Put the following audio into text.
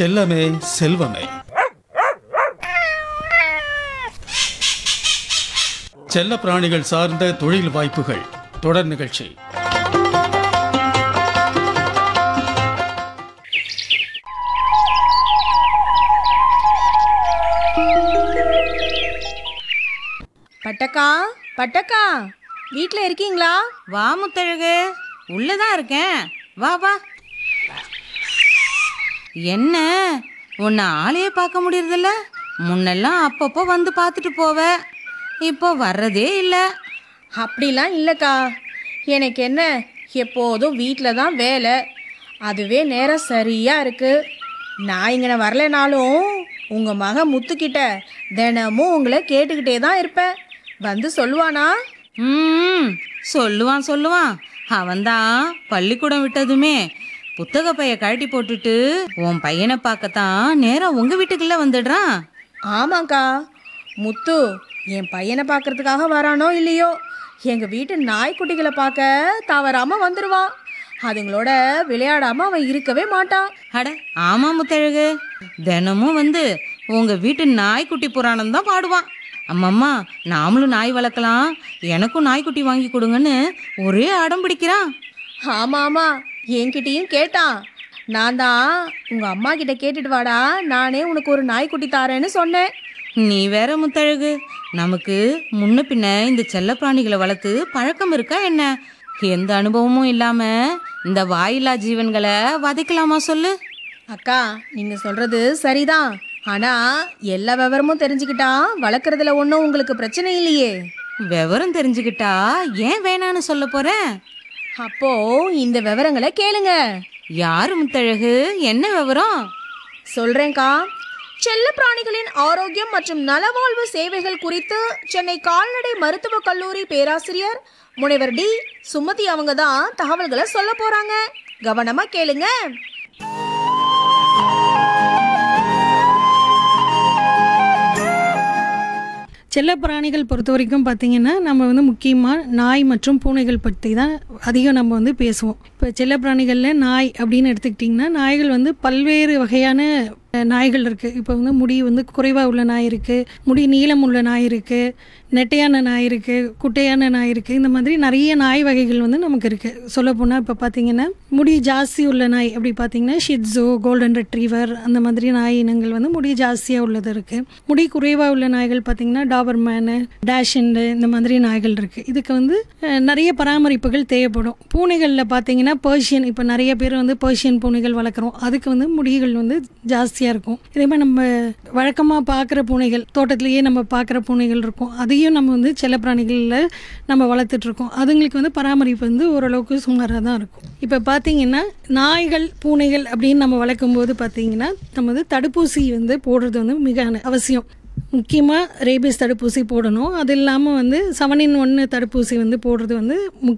செல்லமே செல்வமே செல்ல பிராணிகள் சார்ந்த தொழில் வாய்ப்புகள் தொடர் நிகழ்ச்சி பட்டக்கா பட்டக்கா வீட்டில் இருக்கீங்களா வா முத்தழகு உள்ளதான் இருக்கேன் வா வா என்ன உன்னை ஆளையே பார்க்க முடியறதில்ல முன்னெல்லாம் அப்பப்போ வந்து பார்த்துட்டு போவ இப்போ வர்றதே இல்லை அப்படிலாம் இல்லைக்கா எனக்கு என்ன எப்போதும் வீட்டில் தான் வேலை அதுவே நேரம் சரியாக இருக்குது நான் இங்கே வரலைனாலும் உங்கள் மக முத்துக்கிட்ட தினமும் உங்களை கேட்டுக்கிட்டே தான் இருப்பேன் வந்து சொல்லுவானா ம் சொல்லுவான் சொல்லுவான் அவன்தான் பள்ளிக்கூடம் விட்டதுமே புத்தக பைய கழட்டி போட்டுட்டு உன் பையனை பார்க்கத்தான் நேரா உங்க வீட்டுக்குள்ள வந்துடுறான் ஆமாக்கா முத்து என் பையனை பார்க்கறதுக்காக வரானோ இல்லையோ எங்கள் வீட்டு நாய்க்குட்டிகளை பார்க்க தவறாமல் வந்துடுவான் அதுங்களோட விளையாடாமல் அவன் இருக்கவே மாட்டான் அட ஆமா முத்தழகு தினமும் வந்து உங்க வீட்டு நாய்க்குட்டி புராணம் தான் பாடுவான் அம்மம்மா நாமளும் நாய் வளர்க்கலாம் எனக்கும் நாய்க்குட்டி வாங்கி கொடுங்கன்னு ஒரே அடம் பிடிக்கிறான் ஆமாம் ஆமாம் என்கிட்டயும் கேட்டான் நான் தான் உங்கள் அம்மா கிட்ட கேட்டுட்டு வாடா நானே உனக்கு ஒரு நாய்க்குட்டி தாரேன்னு சொன்னேன் நீ வேற முத்தழகு நமக்கு முன்ன பின்ன இந்த செல்ல பிராணிகளை வளர்த்து பழக்கம் இருக்கா என்ன எந்த அனுபவமும் இல்லாம இந்த வாயில்லா ஜீவன்களை வதைக்கலாமா சொல்லு அக்கா நீங்கள் சொல்கிறது சரிதான் ஆனால் எல்லா விவரமும் தெரிஞ்சுக்கிட்டா வளர்க்குறதுல ஒன்றும் உங்களுக்கு பிரச்சனை இல்லையே விவரம் தெரிஞ்சுக்கிட்டா ஏன் வேணான்னு சொல்ல போறேன் அப்போ இந்த விவரங்களை கேளுங்க யாரு முத்தழகு என்ன விவரம் சொல்றேன்க்கா செல்ல பிராணிகளின் ஆரோக்கியம் மற்றும் நலவாழ்வு சேவைகள் குறித்து சென்னை கால்நடை மருத்துவக் கல்லூரி பேராசிரியர் முனைவர் டி சுமதி அவங்க தான் தகவல்களை சொல்ல போறாங்க கவனமா கேளுங்க செல்லப்பிராணிகள் பொறுத்த வரைக்கும் பார்த்திங்கன்னா நம்ம வந்து முக்கியமாக நாய் மற்றும் பூனைகள் பற்றி தான் அதிகம் நம்ம வந்து பேசுவோம் இப்போ செல்லப்பிராணிகளில் நாய் அப்படின்னு எடுத்துக்கிட்டிங்கன்னா நாய்கள் வந்து பல்வேறு வகையான அஹ், நாய்கள் இருக்குது இப்போ வந்து முடி வந்து குறைவாக உள்ள நாய் இருக்குது முடி நீளம் உள்ள நாய் இருக்குது நெட்டையான நாய் இருக்குது குட்டையான நாய் இருக்குது இந்த மாதிரி நிறைய நாய் வகைகள் வந்து நமக்கு இருக்குது சொல்லப்போனால் இப்போ பார்த்தீங்கன்னா முடி ஜாஸ்தி உள்ள நாய் அப்படி பார்த்தீங்கன்னா ஷிட்ஸோ கோல்டன் ரெட்ரீவர் அந்த மாதிரி நாய் இனங்கள் வந்து முடி ஜாஸ்தியாக உள்ளது இருக்குது முடி குறைவாக உள்ள நாய்கள் பார்த்தீங்கன்னா டாபர்மேனு டேஷண்டு இந்த மாதிரி நாய்கள் இருக்குது இதுக்கு வந்து அஹ், நிறைய பராமரிப்புகள் தேவைப்படும் பூனைகளில் பார்த்தீங்கன்னா பர்ஷியன் இப்போ நிறைய பேர் வந்து பர்ஷியன் பூனைகள் வளர்க்குறோம் அதுக்கு வந்து முடிகள் வந்து ஜாஸ்தியாக இருக்கும் இதே மாதிரி நம்ம வழக்கமாக பார்க்குற பூனைகள் தோட்டத்திலேயே நம்ம பார்க்குற பூனைகள் இருக்கும் அதையும் நம்ம வந்து செல்லப்பிராணிகளில் நம்ம வளர்த்துட்ருக்கோம் அதுங்களுக்கு வந்து பராமரிப்பு வந்து ஓரளவுக்கு சுமாராக தான் இருக்கும் இப்போ பார்த்தீங்கன்னா நாய்கள் பூனைகள் அப்படின்னு நம்ம வளர்க்கும் போது பார்த்தீங்கன்னா நம்ம வந்து தடுப்பூசி வந்து போடுறது வந்து மிக அவசியம் முக்கியமாக ரேபிஸ் தடுப்பூசி போடணும் அது இல்லாமல் வந்து செவனின் ஒன்று தடுப்பூசி வந்து போடுறது வந்து முக்கியம்